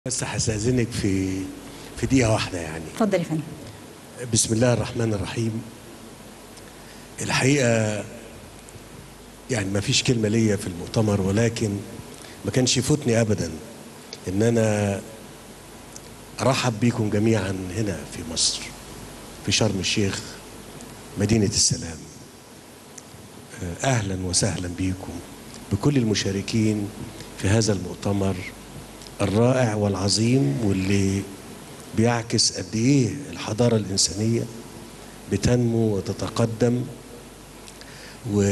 بس هستأذنك في في دقيقة واحدة يعني اتفضل يا فندم بسم الله الرحمن الرحيم الحقيقة يعني ما فيش كلمة ليا في المؤتمر ولكن ما كانش يفوتني أبدا إن أنا أرحب بيكم جميعا هنا في مصر في شرم الشيخ مدينة السلام أهلا وسهلا بيكم بكل المشاركين في هذا المؤتمر الرائع والعظيم واللي بيعكس قد ايه الحضاره الانسانيه بتنمو وتتقدم و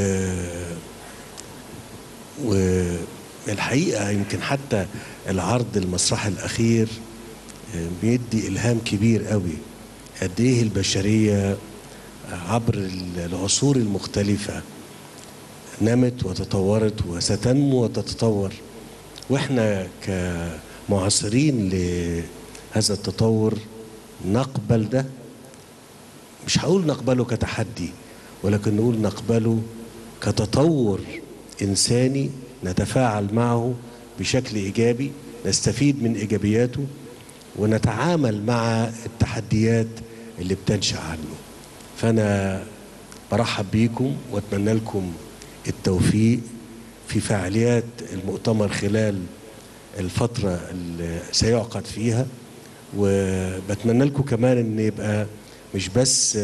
والحقيقه يمكن حتى العرض المسرحي الاخير بيدي الهام كبير قوي قد ايه البشريه عبر العصور المختلفه نمت وتطورت وستنمو وتتطور واحنا كمعاصرين لهذا التطور نقبل ده مش هقول نقبله كتحدي ولكن نقول نقبله كتطور انساني نتفاعل معه بشكل ايجابي نستفيد من ايجابياته ونتعامل مع التحديات اللي بتنشا عنه فانا برحب بيكم واتمنى لكم التوفيق في فعاليات المؤتمر خلال الفترة اللي سيعقد فيها وبتمنى لكم كمان ان يبقى مش بس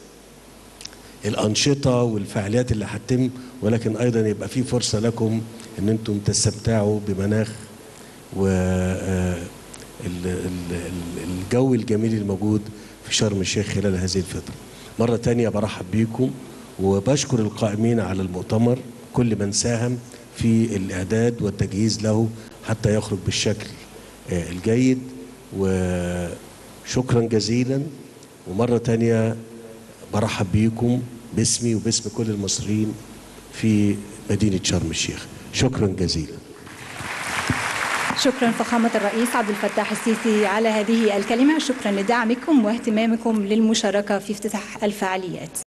الأنشطة والفعاليات اللي هتتم ولكن أيضا يبقى في فرصة لكم ان انتم تستمتعوا بمناخ و الجو الجميل الموجود في شرم الشيخ خلال هذه الفترة مرة تانية برحب بيكم وبشكر القائمين على المؤتمر كل من ساهم في الإعداد والتجهيز له حتى يخرج بالشكل الجيد وشكرا جزيلا ومرة تانية برحب بيكم باسمي وباسم كل المصريين في مدينة شرم الشيخ شكرا جزيلا شكرا فخامة الرئيس عبد الفتاح السيسي على هذه الكلمة شكرا لدعمكم واهتمامكم للمشاركة في افتتاح الفعاليات